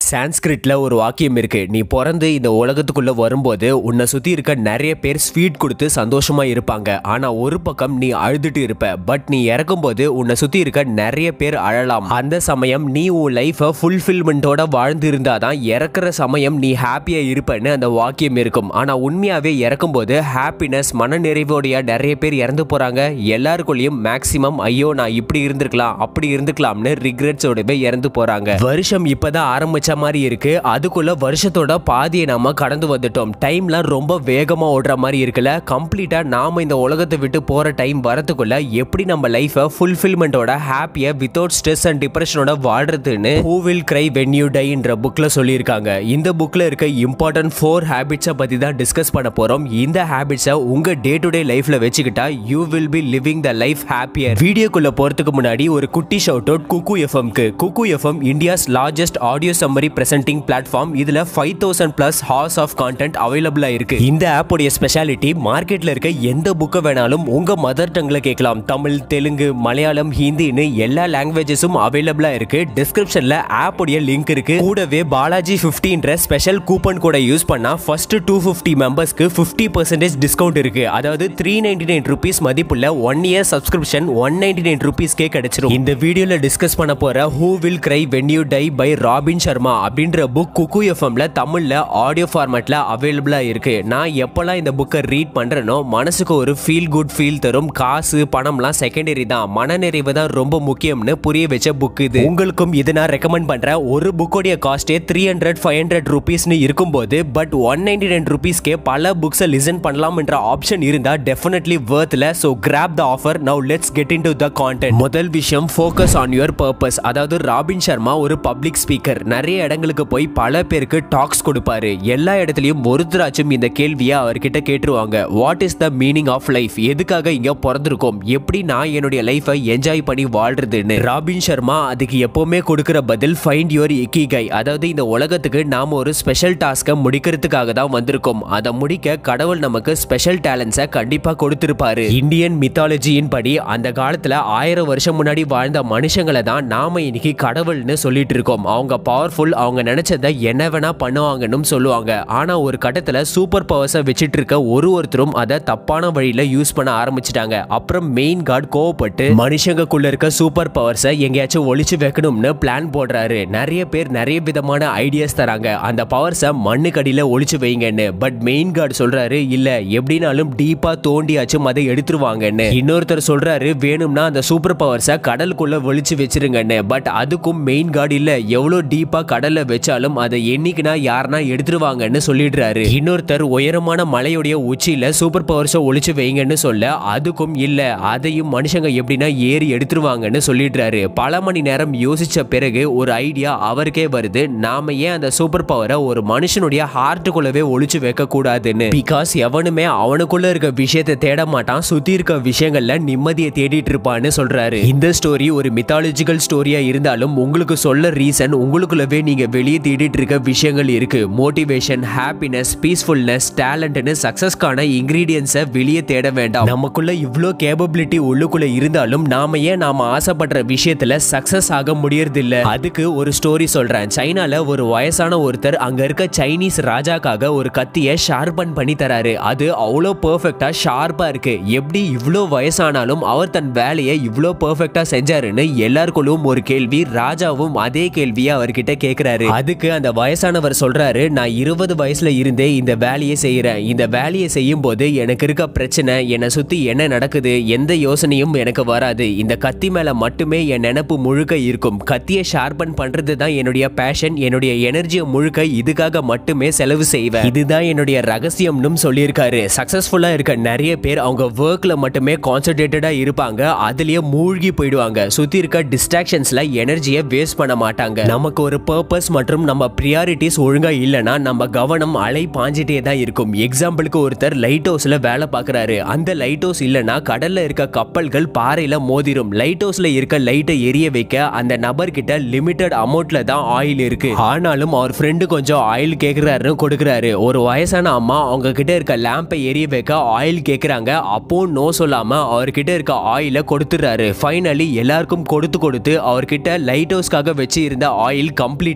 சான்ஸ்கிரிட்ல ஒரு வாக்கியம் இருக்கு நீ பிறந்து இந்த உலகத்துக்குள்ள வரும்போது உன்னை சுத்தி இருக்க நிறைய பேர் ஸ்வீட் கொடுத்து சந்தோஷமா இருப்பாங்க ஆனா ஒரு பக்கம் நீ அழுதுட்டு இருப்ப பட் நீ இறக்கும்போது உன்னை சுத்தி இருக்க நிறைய பேர் அழலாம் அந்த சமயம் நீ உன் லைஃபை ஃபுல்ஃபில்மெண்ட்டோட வாழ்ந்து இருந்தாதான் இறக்குற சமயம் நீ ஹாப்பியா இருப்பேன்னு அந்த வாக்கியம் இருக்கும் ஆனா உண்மையாவே இறக்கும்போது ஹாப்பினஸ் மனநிறைவோடைய நிறைய பேர் இறந்து போறாங்க எல்லாருக்குள்ளேயும் மேக்சிமம் ஐயோ நான் இப்படி இருந்திருக்கலாம் அப்படி இருந்துக்கலாம்னு ரிக்ரெட்ஸோடவே இறந்து போறாங்க வருஷம் இப்பதான் ஆரம்பிச்ச மாதிரி இருக்கு அதுக்குள்ள வருஷத்தோட பாதியை நாம கடந்து வந்துட்டோம் டைம்லாம் ரொம்ப வேகமா ஓடுற மாதிரி இருக்குல்ல கம்ப்ளீட்டா நாம இந்த உலகத்தை விட்டு போற டைம் வரதுக்குள்ள எப்படி நம்ம லைஃபை ஃபுல்ஃபில்மெண்ட்டோட ஹாப்பியா வித்தவுட் ஸ்ட்ரெஸ் அண்ட் டிப்ரெஷனோட வாழ்றதுன்னு who will cry when you டைன்ற புக்ல சொல்லியிருக்காங்க இந்த புக்ல இருக்க இம்பார்ட்டன்ட் ஃபோர் ஹேபிட்ஸை பத்தி தான் டிஸ்கஸ் பண்ண போறோம் இந்த ஹேபிட்ஸை உங்க டே டு டே லைஃப்ல வச்சுக்கிட்டா you will be living the life happier வீடியோக்குள்ள போறதுக்கு முன்னாடி ஒரு குட்டி ஷவுட் அவுட் குக்கு எஃப்எம்க்கு Kuku FM India's largest audio summary presenting platform இதுல five thousand plus hours of content அவைலபிளா இருக்கு இந்த ஆப்போடைய ஸ்பெஷாலிட்டி மார்க்கெட்ல இருக்க எந்த புக்கை வேணாலும் உங்க மதர் டங்ல கேட்கலாம் தமிழ் தெலுங்கு மலையாளம் ஹிந்தின்னு எல்லா லாங்குவேஜஸும் அவைலபிளா இருக்கு டிஸ்கிரிப்ஷன்ல ஆப்போடைய லிங்க் இருக்கு கூடவே பாலாஜி ஃபிஃப்டின்ற ஸ்பெஷல் கூப்பன் கூட யூஸ் பண்ணா ஃபர்ஸ்ட் டூ ஃபிஃப்டி மெம்பர்ஸ்க்கு ஃபிஃப்டி பர்சன்டேஜ் டிஸ்கவுண்ட் இருக்கு அதாவது த்ரீ நைன்டி நைன் ருபீஸ் மதிப்புள்ள one year subscription one ninety nine ருபீஸ்க்கே கிடைச்சிரும் இந்த வீடியோல டிஸ்கஸ் பண்ண போற who will cry when you die by Robin Sharma அப்படின்ற புக் குக்கு எஃப்எம்ல தமிழ்ல ஆடியோ ஃபார்மேட்ல அவைலபிளா இருக்கு நான் எப்பெல்லாம் இந்த புக்கை ரீட் பண்றேனோ மனசுக்கு ஒரு ஃபீல் குட் ஃபீல் தரும் காசு பணம்லாம் செகண்டரி தான் மனநிறைவு தான் ரொம்ப முக்கியம்னு புரிய வச்ச புக் இது உங்களுக்கும் இது நான் ரெக்கமெண்ட் பண்றேன் ஒரு புக்கோடைய காஸ்டே த்ரீ ஹண்ட்ரட் ஃபைவ் ஹண்ட்ரட் ருபீஸ்னு இருக்கும்போது பட் ஒன் நைன்டி நைன் ருபீஸ்க்கே பல புக்ஸை லிசன் பண்ணலாம்ன்ற ஆப்ஷன் இருந்தா டெஃபினெட்லி வர்த்ல so grab the offer now let's get into the content முதல் விஷயம் ஃபோக்கஸ் ஆன் யுவர் பர்பஸ் அதாவது ராபின் சர்மா ஒரு பப்ளிக் ஸ்பீக்கர் நிறைய இடங்களுக்கு போய் பல பேருக்கு டாக்ஸ் கொடுப்பாரு எல்லா இடத்துலயும் ஒருத்தராச்சும் இந்த கேள்வியை அவர்கிட்ட கேட்டுருவாங்க what is the meaning of life எதுக்காக இங்க பிறந்திருக்கோம் எப்படி நான் என்னுடைய லைஃபை என்ஜாய் பண்ணி வாழ்றதுன்னு ராபின் சர்மா அதுக்கு எப்பவுமே கொடுக்கிற பதில் ஃபைண்ட் யுவர் இக்கிகை அதாவது இந்த உலகத்துக்கு நாம ஒரு ஸ்பெஷல் டாஸ்க்கை முடிக்கிறதுக்காக தான் வந்திருக்கோம் அதை முடிக்க கடவுள் நமக்கு ஸ்பெஷல் டேலண்ட்ஸை கண்டிப்பா கொடுத்திருப்பாரு இந்தியன் மித்தாலஜியின் படி அந்த காலத்துல ஆயிரம் வருஷம் முன்னாடி வாழ்ந்த மனுஷங்களை தான் நாம இன்னைக்கு கடவுள்னு சொல்லிட்டு இருக்கோம் அவங்க பவர்ஃபுல் அவங்க நினைச்சதை என்ன வேணா பண்ணுவாங்கன்னு சொல்லுவாங்க ஆனா ஒரு கட்டத்துல சூப்பர் பவர்ஸை வச்சிட்டு இருக்க ஒரு ஒருத்தரும் அதை தப்பான வழியில யூஸ் பண்ண ஆரம்பிச்சிட்டாங்க அப்புறம் மெயின் காட் கோவப்பட்டு மனுஷங்கக்குள்ள இருக்க சூப்பர் பவர்ஸை எங்கேயாச்சும் ஒளிச்சு வைக்கணும்னு பிளான் போடுறாரு நிறைய பேர் நிறைய விதமான ஐடியாஸ் தராங்க அந்த பவர்ஸை மண்ணுக்கடியில ஒளிச்சு வைங்கன்னு பட் மெயின் காட் சொல்றாரு இல்ல எப்படினாலும் டீப்பா தோண்டியாச்சும் அதை எடுத்துருவாங்கன்னு இன்னொருத்தர் சொல்றாரு வேணும்னா அந்த சூப்பர் பவர்ஸை கடலுக்குள்ள ஒளிச்சு வச்சிருங்கன்னு பட் அதுக்கும் மெயின் காட் இல்ல எவ்வளவு டீப்பா கடல்ல வச்சாலும் அதை என்னைக்குனா யாருனா எடுத்துருவாங்கன்னு சொல்லிடுறாரு இன்னொருத்தர் உயரமான மலையுடைய உச்சியில சூப்பர் பவர்ஸை ஒளிச்சு வைங்கன்னு சொல்ல அதுக்கும் இல்ல அதையும் மனுஷங்க எப்படின்னா ஏறி எடுத்துருவாங்கன்னு சொல்லிடுறாரு பல மணி நேரம் யோசிச்ச பிறகு ஒரு ஐடியா அவருக்கே வருது நாம ஏன் அந்த சூப்பர் பவரை ஒரு மனுஷனுடைய ஹார்ட்டுக்குள்ளவே ஒளிச்சு வைக்க கூடாதுன்னு பிகாஸ் எவனுமே அவனுக்குள்ள இருக்க விஷயத்தை தேட மாட்டான் சுத்தி இருக்க விஷயங்கள்ல நிம்மதியை தேடிட்டு இருப்பான்னு சொல்றாரு இந்த ஸ்டோரி ஒரு மித்தாலஜிக்கல் ஸ்டோரியா இருந்தாலும் உங்களுக்கு சொல்ல ரீசன் உங்களுக்குள்ளவே நீங்க வெளியே தேடிட்டு இருக்க விஷயங்கள் இருக்கு மோட்டிவேஷன் ஹாப்பினஸ் பீஸ்ஃபுல்னஸ் டேலண்ட்னு சக்சஸ்க்கான இன்கிரீடியன்ஸை வெளியே தேட வேண்டாம் நமக்குள்ள இவ்வளோ கேபபிலிட்டி உள்ளுக்குள்ள இருந்தாலும் நாம ஏன் நாம ஆசைப்படுற விஷயத்துல சக்சஸ் ஆக முடியறது இல்ல அதுக்கு ஒரு ஸ்டோரி சொல்றேன் சைனால ஒரு வயசான ஒருத்தர் அங்க இருக்க சைனீஸ் ராஜாக்காக ஒரு கத்திய ஷார்பன் பண்ணி தராரு அது அவ்வளோ பெர்ஃபெக்டா ஷார்ப்பா இருக்கு எப்படி இவ்வளோ வயசானாலும் அவர் தன் வேலையை இவ்வளோ பெர்ஃபெக்டா செஞ்சாருன்னு எல்லாருக்குள்ளும் ஒரு கேள்வி ராஜாவும் அதே கேள்வியை அவர்கிட்ட கேக்குறாரு அதுக்கு அந்த வயசானவர் சொல்றாரு நான் இருபது வயசுல இருந்தே இந்த வேலையை செய்யறேன் இந்த வேலையை செய்யும் போது எனக்கு இருக்க பிரச்சனை என்னை சுத்தி என்ன நடக்குது எந்த யோசனையும் எனக்கு வராது இந்த கத்தி மேல மட்டுமே என் நினப்பு முழுக்க இருக்கும் கத்தியை ஷார்பன் பண்றது தான் என்னுடைய பேஷன் என்னுடைய எனர்ஜியை முழுக்க இதுக்காக மட்டுமே செலவு செய்வேன் இதுதான் என்னுடைய ரகசியம்னு சொல்லியிருக்காரு சக்சஸ்ஃபுல்லா இருக்க நிறைய பேர் அவங்க ஒர்க்ல மட்டுமே கான்சென்ட்ரேட்டடா இருப்பாங்க அதுலயே மூழ்கி போயிடுவாங்க சுத்தி இருக்க டிஸ்ட்ராக்ஷன்ஸ்ல எனர்ஜியை வேஸ்ட் பண்ண மாட்டாங்க நமக்கு ஒரு பர்பஸ் மற்றும் நம்ம ப்ரியாரிட்டிஸ் ஒழுங்கா இல்லைன்னா நம்ம கவனம் அலை பாஞ்சிட்டே தான் இருக்கும் எக்ஸாம்பிளுக்கு ஒருத்தர் லைட் ஹவுஸ்ல வேலை பார்க்கறாரு அந்த லைட் ஹவுஸ் இல்லைன்னா கடல்ல இருக்க கப்பல்கள் பாறையில மோதிரும் லைட் ஹவுஸ்ல இருக்க லைட்டை எரிய வைக்க அந்த நபர்கிட்ட லிமிட்டட் அமௌண்ட்ல தான் ஆயில் இருக்கு ஆனாலும் அவர் ஃப்ரெண்டு கொஞ்சம் ஆயில் கேக்குறாருன்னு கொடுக்குறாரு ஒரு வயசான அம்மா அவங்க கிட்ட இருக்க லேம்பை எரிய வைக்க ஆயில் கேக்குறாங்க அப்போ நோ சொல்லாம அவர்கிட்ட இருக்க ஆயில கொடுத்துறாரு ஃபைனலி எல்லாருக்கும் கொடுத்து கொடுத்து அவர்கிட்ட லைட் ஹவுஸ்க்காக வச்சு இருந்த ஆயில் கம்ப்ளீட்டா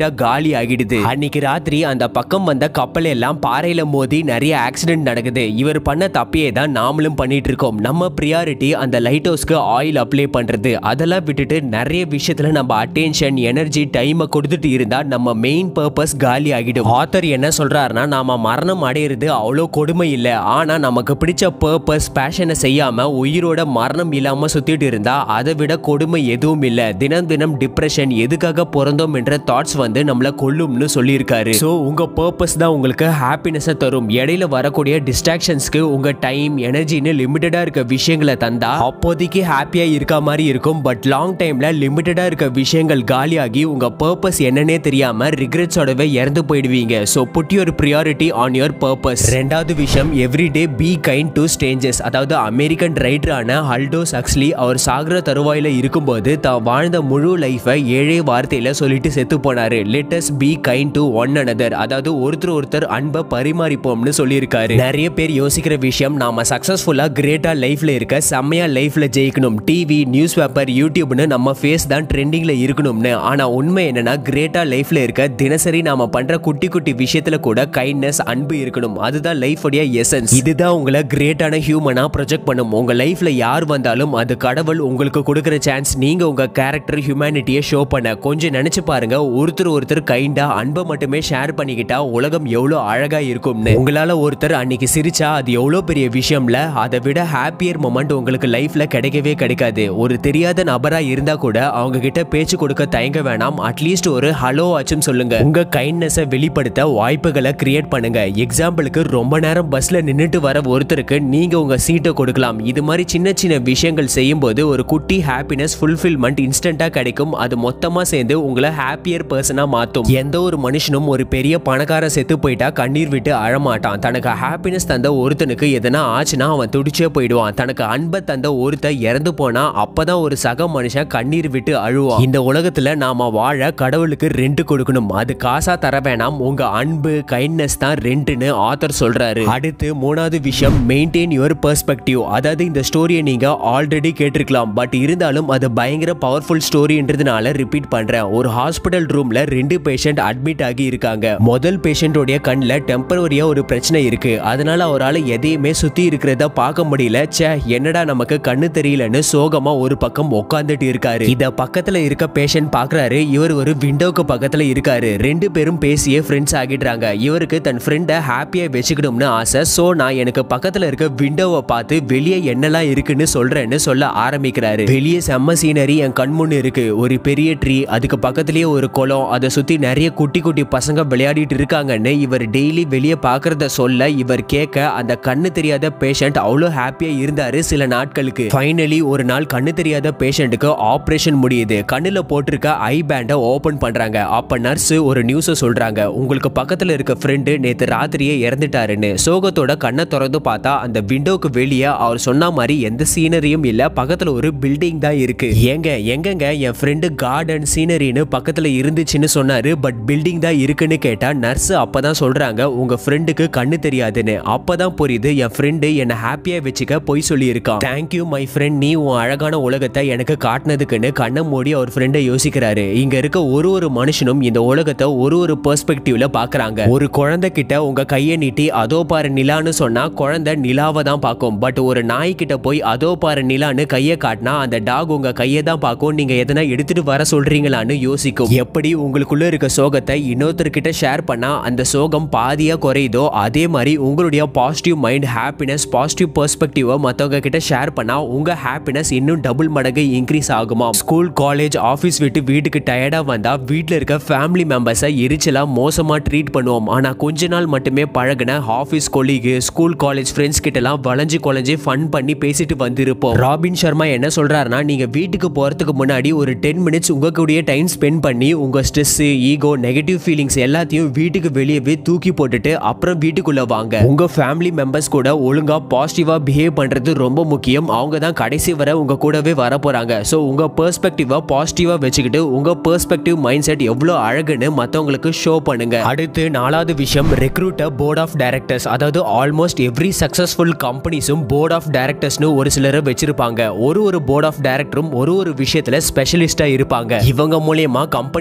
கம்ப்ளீட்டா காலி ஆகிடுது அன்னைக்கு ராத்திரி அந்த பக்கம் வந்த கப்பல் எல்லாம் பாறையில மோதி நிறைய ஆக்சிடென்ட் நடக்குது இவர் பண்ண தப்பையே தான் நாமளும் பண்ணிட்டு இருக்கோம் நம்ம ப்ரியாரிட்டி அந்த லைட் ஹவுஸ்க்கு ஆயில் அப்ளை பண்றது அதெல்லாம் விட்டுட்டு நிறைய விஷயத்துல நம்ம அட்டென்ஷன் எனர்ஜி டைமை கொடுத்துட்டு இருந்தா நம்ம மெயின் பர்பஸ் காலி ஆகிடும் ஆத்தர் என்ன சொல்றாருன்னா நாம மரணம் அடையிறது அவ்வளோ கொடுமை இல்லை ஆனா நமக்கு பிடிச்ச பர்பஸ் பேஷனை செய்யாம உயிரோட மரணம் இல்லாம சுத்திட்டு இருந்தா அதை விட கொடுமை எதுவும் இல்லை தினம் தினம் டிப்ரெஷன் எதுக்காக பிறந்தோம் என்ற தாட்ஸ் வந்து நம்மளை கொல்லும்னு சொல்லியிருக்காரு ஸோ உங்க பர்பஸ் தான் உங்களுக்கு ஹாப்பினஸை தரும் இடையில வரக்கூடிய டிஸ்ட்ராக்ஷன்ஸ்க்கு உங்க டைம் எனர்ஜின்னு லிமிட்டடா இருக்க விஷயங்களை தந்தா அப்போதைக்கு ஹாப்பியா இருக்க மாதிரி இருக்கும் பட் லாங் டைம்ல லிமிட்டடா இருக்க விஷயங்கள் காலியாகி உங்க பர்பஸ் என்னன்னே தெரியாம ரிக்ரெட்ஸோடவே இறந்து போயிடுவீங்க so put your priority on your purpose ரெண்டாவது விஷயம் everyday be kind to strangers அதாவது அமெரிக்கன் ரைட்டரான ஹல்டோஸ் அக்ஸ்லி அவர் சாகர தருவாயில இருக்கும்போது தான் வாழ்ந்த முழு லைஃபை ஏழே வார்த்தையில சொல்லிட்டு செத்து போனாரு let's be kind to one another அதாவது ஒருத்தர் ஒருத்தர் அன்பை பரிமாறிப்போம்னு சொல்லியிருக்காரு நிறைய பேர் யோசிக்கிற விஷயம் நாம சக்சஸ்ஃபுல்லா கிரேட்டா லைஃப்ல இருக்க செம்மையா லைஃப்ல ஜெயிக்கணும் டிவி நியூஸ் பேப்பர் யூடியூப்னு நம்ம ஃபேஸ் தான் ட்ரெண்டிங்ல இருக்கணும்னு ஆனா உண்மை என்னன்னா கிரேட்டா லைஃப்ல இருக்க தினசரி நாம பண்ற குட்டி குட்டி விஷயத்துல கூட கைண்ட்னஸ் அன்பு இருக்கணும் அதுதான் லைஃப் உடைய எசன்ஸ் இதுதான் உங்களை கிரேட்டான ஹியூமனா ப்ரொஜெக்ட் பண்ணும் உங்க லைஃப்ல யார் வந்தாலும் அது கடவுள் உங்களுக்கு கொடுக்குற சான்ஸ் நீங்க உங்க கேரக்டர் ஹியூமனிட்டியை ஷோ பண்ண கொஞ்சம் நினைச்சு பாருங்க ஒருத்தர் ஒருத்தர் கைண்டா அன்பை மட்டுமே ஷேர் பண்ணிக்கிட்டா உலகம் எவ்வளோ அழகா இருக்கும்னு உங்களால ஒருத்தர் அன்னைக்கு சிரிச்சா அது எவ்வளோ பெரிய விஷயம்ல அதை விட ஹாப்பியர் மொமெண்ட் உங்களுக்கு லைஃப்ல கிடைக்கவே கிடைக்காது ஒரு தெரியாத நபரா இருந்தா கூட அவங்க கிட்ட பேச்சு கொடுக்க தயங்க வேணாம் அட்லீஸ்ட் ஒரு ஹலோ ஆச்சும் சொல்லுங்க உங்க கைண்ட்னஸை வெளிப்படுத்த வாய்ப்புகளை கிரியேட் பண்ணுங்க எக்ஸாம்பிளுக்கு ரொம்ப நேரம் பஸ்ல நின்னுட்டு வர ஒருத்தருக்கு நீங்க உங்க சீட்டை கொடுக்கலாம் இது மாதிரி சின்ன சின்ன விஷயங்கள் செய்யும்போது ஒரு குட்டி ஹாப்பினஸ் ஃபுல்ஃபில்மெண்ட் இன்ஸ்டன்டா கிடைக்கும் அது மொத்தமா சேர்ந்து உங்களை ஹாப்பியர் பர்சனா மாத்தும் எந்த ஒரு மனுஷனும் ஒரு பெரிய பணக்கார செத்து போயிட்டா கண்ணீர் விட்டு அழமாட்டான் தனக்கு ஹாப்பினஸ் தந்த ஒருத்தனுக்கு எதனா ஆச்சுன்னா அவன் துடிச்சே போயிடுவான் தனக்கு அன்பை தந்த ஒருத்தன் இறந்து போனா அப்பதான் ஒரு சக மனுஷன் கண்ணீர் விட்டு அழுவான் இந்த உலகத்துல நாம வாழ கடவுளுக்கு ரெண்ட் கொடுக்கணும் அது காசா தர வேணாம் உங்க அன்பு கைண்ட்னஸ் தான் ரெண்ட்னு ஆத்தர் சொல்றாரு அடுத்து மூணாவது விஷயம் மெயின்டைன் யுவர் பெர்ஸ்பெக்டிவ் அதாவது இந்த ஸ்டோரியை நீங்க ஆல்ரெடி கேட்டிருக்கலாம் பட் இருந்தாலும் அது பயங்கர பவர்ஃபுல் ஸ்டோரின்றதுனால ரிப்பீட் பண்றேன் ஒரு ஹாஸ்பிட்டல் ரூம்ல ரெண்டு பேஷண்ட் அட்மிட் ஆகி இருக்காங்க முதல் பேஷண்டோடைய கண்ணில் டெம்பரவரியா ஒரு பிரச்சனை இருக்கு அதனால அவரால் எதையுமே சுத்தி இருக்கிறத பார்க்க முடியல ச்சே என்னடா நமக்கு கண்ணு தெரியலன்னு சோகமா ஒரு பக்கம் உட்காந்துட்டு இருக்காரு இத பக்கத்துல இருக்க பேஷண்ட் பாக்குறாரு இவர் ஒரு விண்டோக்கு பக்கத்துல இருக்காரு ரெண்டு பேரும் பேசியே ஃப்ரெண்ட்ஸ் ஆகிடுறாங்க இவருக்கு தன் ஃப்ரெண்டை ஹாப்பியா வச்சுக்கணும்னு ஆசை சோ நான் எனக்கு பக்கத்துல இருக்க விண்டோவை பார்த்து வெளியே என்னெல்லாம் இருக்குன்னு சொல்றேன்னு சொல்ல ஆரம்பிக்கிறாரு வெளியே செம்ம சீனரி என் கண் முன்னு இருக்கு ஒரு பெரிய ட்ரீ அதுக்கு பக்கத்துலயே ஒரு குளம் அதை சுத்தி நிறைய குட்டி குட்டி பசங்க விளையாடிட்டு இருக்காங்கன்னு இவர் டெய்லி வெளியே பார்க்கறத சொல்ல இவர் கேட்க அந்த கண்ணு தெரியாத பேஷண்ட் அவ்வளோ ஹாப்பியா இருந்தாரு சில நாட்களுக்கு ஃபைனலி ஒரு நாள் கண்ணு தெரியாத பேஷண்ட்டுக்கு ஆபரேஷன் முடியுது கண்ணுல போட்டிருக்க ஐ பேண்டை ஓபன் பண்றாங்க அப்ப நர்ஸ் ஒரு நியூஸை சொல்றாங்க உங்களுக்கு பக்கத்துல இருக்க ஃப்ரெண்டு நேத்து ராத்திரியே இறந்துட்டாருன்னு சோகத்தோட கண்ணை திறந்து பார்த்தா அந்த விண்டோக்கு வெளியே அவர் சொன்ன மாதிரி எந்த சீனரியும் இல்ல பக்கத்துல ஒரு பில்டிங் தான் இருக்கு ஏங்க எங்கங்க என் ஃப்ரெண்டு கார்டன் சீனரின்னு பக்கத்துல இருந்துச்சுன்னு சொன்னாரு பட் பில்டிங் தான் இருக்குன்னு கேட்டா நர்ஸ் அப்பதான் சொல்றாங்க உங்க ஃப்ரெண்டுக்கு கண்ணு தெரியாதுன்னு அப்பதான் புரியுது என் ஃப்ரெண்டு என்னை ஹாப்பியா வச்சுக்க பொய் சொல்லியிருக்கான் தேங்க்யூ மை ஃப்ரெண்ட் நீ உன் அழகான உலகத்தை எனக்கு காட்டினதுக்குன்னு கண்ணை மூடி அவர் ஃப்ரெண்டை யோசிக்கிறாரு இங்க இருக்க ஒரு ஒரு மனுஷனும் இந்த உலகத்தை ஒரு ஒரு பெர்ஸ்பெக்டிவ்ல பாக்குறாங்க ஒரு குழந்தை கிட்ட உங்க கையை நீட்டி அதோ பாரு நிலான்னு சொன்னா குழந்தை நிலாவை தான் பார்க்கும் பட் ஒரு நாய் கிட்ட போய் அதோ பாரு நிலான்னு கையை காட்டினா அந்த டாக் உங்க கையை தான் பார்க்கும் நீங்க எதனா எடுத்துட்டு வர சொல்றீங்களான்னு யோசிக்கும் எப்படி உங்களுக்குள்ள இருக்க சோகத்தை இன்னொருத்தர்கிட்ட ஷேர் பண்ணா அந்த சோகம் பாதியா குறையுதோ அதே மாதிரி உங்களுடைய பாசிட்டிவ் மைண்ட் ஹாப்பினஸ் பாசிட்டிவ் பெர்ஸ்பெக்டிவை மற்றவங்க கிட்ட ஷேர் பண்ணா உங்க ஹாப்பினஸ் இன்னும் டபுள் மடங்கு இன்க்ரீஸ் ஆகுமா ஸ்கூல் காலேஜ் ஆஃபீஸ் விட்டு வீட்டுக்கு டயர்டா வந்தா வீட்டில் இருக்க ஃபேமிலி மெம்பர்ஸை எரிச்சலா மோசமா ட்ரீட் பண்ணுவோம் ஆனா கொஞ்ச நாள் மட்டுமே பழகின office colleague school college friends கிட்டலாம் வளைஞ்சு குலைஞ்சு ஃபன் பண்ணி பேசிட்டு வந்திருப்போம் ராபின் சர்மா என்ன சொல்றாருன்னா நீங்க வீட்டுக்கு போறதுக்கு முன்னாடி ஒரு டென் மினிட்ஸ் உங்க கூடயே டைம் ஸ்பெண்ட் பண்ணி உங்க ஸ்ட்ரெஸ் ஈகோ நெகட்டிவ் ஃபீலிங்ஸ் எல்லாத்தையும் வீட்டுக்கு வெளியவே தூக்கி போட்டுட்டு அப்புறம் வீட்டுக்குள்ள வாங்க உங்க ஃபேமிலி மெம்பர்ஸ் கூட ஒழுங்கா பாசிட்டிவா பிஹேவ் பண்றது ரொம்ப முக்கியம் அவங்க தான் கடைசி வரை உங்க கூடவே வர போறாங்க ஸோ உங்க பெர்ஸ்பெக்டிவா பாசிட்டிவா வச்சுக்கிட்டு உங்க பெர்ஸ்பெக்டிவ் மைண்ட் செட் எவ்வளோ அழகுன்னு மற்றவங்களுக்கு ஷோ பண்ணுங்க அடுத்து நாலாவது விஷயம் ரெக்ரூட்டர் போர்ட் ஆஃப் டைரக்டர்ஸ் அதாவது ஆல்மோஸ்ட் எவ்ரி சக்சஸ்ஃபுல் கம்பெனிஸும் போர்ட் ஆஃப் டைரக்டர்ஸ்னு ஒரு சிலரை வச்சிருப்பாங்க ஒரு ஒரு போர்ட் ஆஃப் டைரக்டரும் ஒரு ஒரு விஷயத்துல ஸ்பெஷலிஸ்டா இருப்பாங்க இவங்க மூலியமா கம்பெனி மார்க்கெட்ல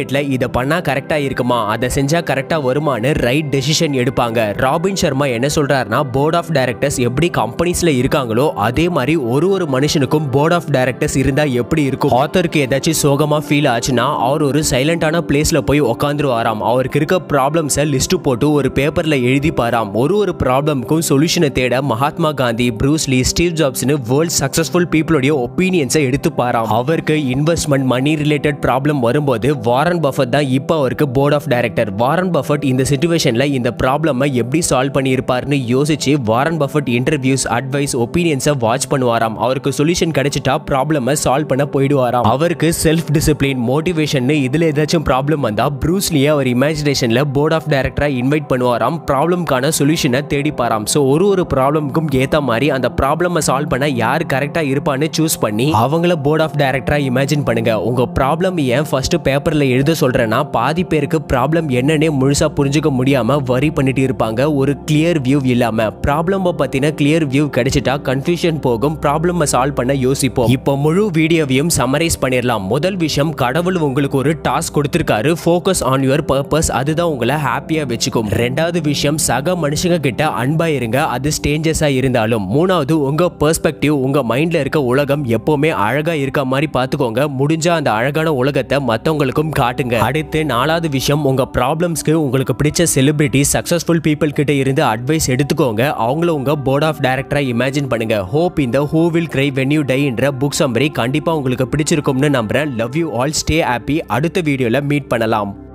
மொமெண்ட்ல இதை பண்ணா கரெக்டா இருக்குமா அதை செஞ்சா கரெக்டா வருமான்னு ரைட் டெசிஷன் எடுப்பாங்க ராபின் சர்மா என்ன சொல்றாருன்னா போர்ட் ஆஃப் டைரக்டர்ஸ் எப்படி கம்பெனிஸ்ல இருக்காங்களோ அதே மாதிரி ஒரு ஒரு மனுஷனுக்கும் போர்ட் ஆஃப் டைரக்டர்ஸ் இருந்தா எப்படி இருக்கும் ஆத்தருக்கு ஏதாச்சும் சோகமா ஃபீல் ஆச்சுன்னா அவர் ஒரு சைலண்டான பிளேஸ்ல போய் உட்காந்துருவாராம் அவருக்கு இருக்க ப்ராப்ளம்ஸை லிஸ்ட் போட்டு ஒரு பேப்பர்ல எழுதி பாராம் ஒரு ஒரு ப்ராப்ளம்க்கும் சொல்யூஷனை தேட மகாத்மா காந்தி ப்ரூஸ்லி ஸ்டீவ் ஜாப்ஸ்னு வேர்ல்ட் சக்சஸ்ஃபுல் பீப்புளுடைய ஒப்பீனியன்ஸை எடுத்து பாராம் அவருக்கு இன்வெஸ்ட்மெண்ட் மணி ரிலேட்டட் ப்ராப்ளம் வரும்போது வாரன் பஃபட் தான் இப்போ அவருக்கு board of director Warren Buffett இந்த சுச்சுவேஷன்ல இந்த ப்ராப்ளமை எப்படி சால்வ் பண்ணியிருப்பாருன்னு யோசிச்சு வாரன் பஃபட் இன்டர்வியூஸ் அட்வைஸ் ஒப்பீனியன்ஸை வாட்ச் பண்ணுவாராம் அவருக்கு சொல்யூஷன் கிடைச்சிட்டா ப்ராப்ளமை சால்வ் பண்ண போயிடுவாராம் அவருக்கு செல்ஃப் டிசிப்ளின் மோட்டிவேஷன் இதுல ஏதாச்சும் ப்ராப்ளம் வந்தா ப்ரூஸ்லியே அவர் இமேஜினேஷன்ல போர்ட் ஆஃப் டைரக்டரா இன்வைட் பண்ணுவாராம் ப்ராப்ளம்கான சொல்யூஷனை தேடிப்பாராம் ஸோ ஒரு ஒரு ப்ராப்ளம்க்கும் ஏத்த மாதிரி அந்த ப்ராப்ளமை சால்வ் பண்ண யார் கரெக்டா இருப்பான்னு சூஸ் பண்ணி அவங்கள போர்ட் ஆஃப் டைரக்டரா இமேஜின் பண்ணுங்க உங்க ப்ராப்ளம் ஏன் ஃபர்ஸ்ட் பேப்பர்ல எழுத சொல்றேன்னா பாதி பேருக்கு ப்ராப்ளம் என்னன்னே முழுசா புரிஞ்சுக்க முடியாம வரி பண்ணிட்டு இருப்பாங்க ஒரு கிளியர் வியூ இல்லாம ப்ராப்ளம் பத்தின கிளியர் வியூ கிடைச்சிட்டா கன்ஃபியூஷன் போகும் ப்ராப்ளம் சால்வ் பண்ண யோசிப்போம் இப்போ முழு வீடியோவையும் சம்மரைஸ் பண்ணிடலாம் முதல் விஷயம் கடவுள் உங்களுக்கு ஒரு டாஸ்க் கொடுத்திருக்காரு ஃபோக்கஸ் ஆன் யுவர் பர்பஸ் அதுதான் உங்களை ஹாப்பியா வச்சுக்கும் ரெண்டாவது விஷயம் சக மனுஷங்க கிட்ட அன்பா இருங்க அது ஸ்டேஞ்சஸா இருந்தாலும் மூணாவது உங்க பெர்ஸ்பெக்டிவ் உங்க மைண்ட்ல இருக்க உலகம் எப்பவுமே அழகா இருக்க மாதிரி பார்த்துக்கோங்க முடிஞ்சா அந்த அழகான உலகத்தை மத்தவங்களுக்கும் காட்டுங்க அடுத்து நாலாவது விஷயம் உங்க ப்ராப்ளம்ஸ்க்கு உங்களுக்கு பிடிச்ச செலிபிரிட்டி சக்சஸ்ஃபுல் பீப்புள் கிட்ட இருந்து அட்வைஸ் எடுத்துக்கோங்க அவங்கள உங்க போர்ட் ஆஃப் டைரக்டரா இமேஜின் பண்ணுங்க ஹோப் இந்த who will cry when you die என்ற புக் சம்மரி கண்டிப்பா உங்களுக்கு பிடிச்சிருக்கும்னு நம்புறேன் love you all stay happy அடுத்த வீடியோல மீட் பண்ணலாம்